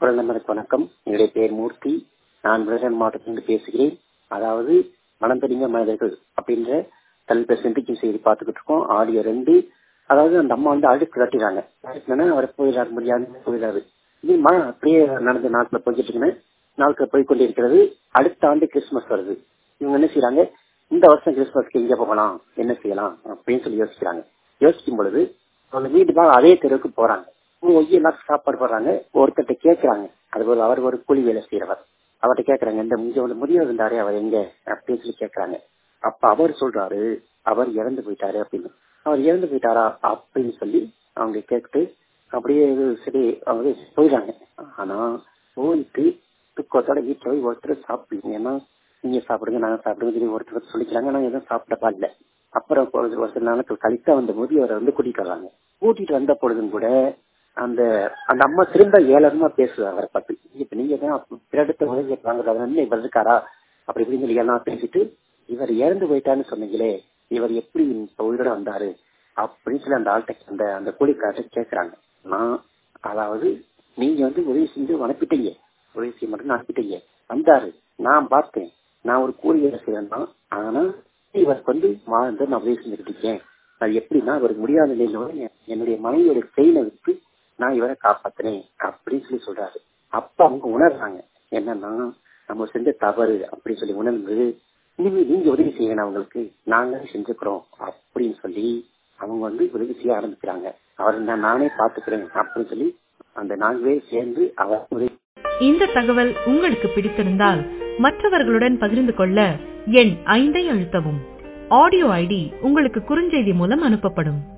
பிரதமருக்கு வணக்கம் என்னுடைய பெயர் மூர்த்தி நான் விருதுநகர் மாவட்டத்திலிருந்து பேசுகிறேன் அதாவது மனம் தெரிந்த மனிதர்கள் அப்படின்ற தலைப்பை சிந்திக்கும் செய்தி பார்த்துக்கிட்டு இருக்கோம் ஆடியோ ரெண்டு அதாவது அந்த அம்மா வந்து அழுக்கு கட்டிடுறாங்க அவர் போயிடாரு முடியாது போயிடாரு இது மழை அப்படியே நடந்த நாட்கள் போய்கிட்டு இருக்குன்னு நாட்கள் போய் கொண்டிருக்கிறது அடுத்த ஆண்டு கிறிஸ்துமஸ் வருது இவங்க என்ன செய்யறாங்க இந்த வருஷம் கிறிஸ்துமஸ்க்கு எங்க போகலாம் என்ன செய்யலாம் அப்படின்னு சொல்லி யோசிக்கிறாங்க யோசிக்கும் பொழுது அவங்க வீட்டு தான் அதே தெருவுக்கு போறாங்க ஒய்ய எல்லாம் சாப்பாடு போடுறாங்க ஒருத்தட்ட கேட்கறாங்க அது ஒரு அவர் ஒரு கூலி வேலை செய்யறவர் அவர்கிட்ட கேட்கறாங்க இந்த முதிய முதியவர் இருந்தாரு அவர் எங்க அப்படின்னு சொல்லி கேட்கறாங்க அப்ப அவர் சொல்றாரு அவர் இறந்து போயிட்டாரு அப்படின்னு அவர் இறந்து போயிட்டாரா அப்படின்னு சொல்லி அவங்க கேட்டு அப்படியே சரி அவங்க போயிடுறாங்க ஆனா போயிட்டு துக்கத்தோட வீட்டுல போய் ஒருத்தர் சாப்பிடுங்க ஏன்னா நீங்க சாப்பிடுங்க நாங்க சாப்பிடுங்க சொல்லி ஒருத்தர் சொல்லிக்கிறாங்க நாங்க எதுவும் சாப்பிடப்பா இல்ல அப்புறம் ஒரு சில நாட்கள் கழித்து அந்த முதியவரை வந்து கூட்டிட்டு வர்றாங்க கூட்டிட்டு வந்த பொழுதும் கூட அந்த அந்த அம்மா திரும்ப ஏழரமா பேசுவாங்க அவரை பார்த்து இப்ப நீங்க தான் பிறடுத்த உதவி வாங்குறாங்க இவர் இருக்காரா அப்படி இப்படின்னு சொல்லி எல்லாம் பேசிட்டு இவர் இறந்து போயிட்டான்னு சொன்னீங்களே இவர் எப்படி உயிரோட வந்தாரு அப்படின்னு சொல்லி அந்த ஆள்கிட்ட அந்த அந்த கூலிக்காரர்கிட்ட கேட்கறாங்க நான் அதாவது நீங்க வந்து உதவி செஞ்சு அனுப்பிட்டீங்க உதவி செய்ய மட்டும் அனுப்பிட்டீங்க வந்தாரு நான் பார்த்தேன் நான் ஒரு கூலி வேலை செய்யறேன் தான் ஆனா இவருக்கு வந்து வாழ்ந்து நான் உதவி செஞ்சுக்கிட்டு இருக்கேன் அது எப்படின்னா அவருக்கு முடியாத நிலையில என்னுடைய மனைவியோட செயினை விட்டு நான் இவரை காப்பாத்தினேன் அப்படின்னு சொல்லி சொல்றாரு அப்ப அவங்க உணர்றாங்க என்னன்னா நம்ம செஞ்ச தவறு அப்படின்னு சொல்லி உணர்ந்து இனிமே நீங்க உதவி செய்யணும் அவங்களுக்கு நாங்க செஞ்சுக்கிறோம் அப்படின்னு சொல்லி அவங்க வந்து உதவி செய்ய ஆரம்பிக்கிறாங்க அவர் நான் நானே பாத்துக்கிறேன் அப்படின்னு சொல்லி அந்த நான்கு பேர் சேர்ந்து அவர் உதவி இந்த தகவல் உங்களுக்கு பிடித்திருந்தால் மற்றவர்களுடன் பகிர்ந்து கொள்ள எண் ஐந்தை அழுத்தவும் ஆடியோ ஐடி உங்களுக்கு குறுஞ்செய்தி மூலம் அனுப்பப்படும்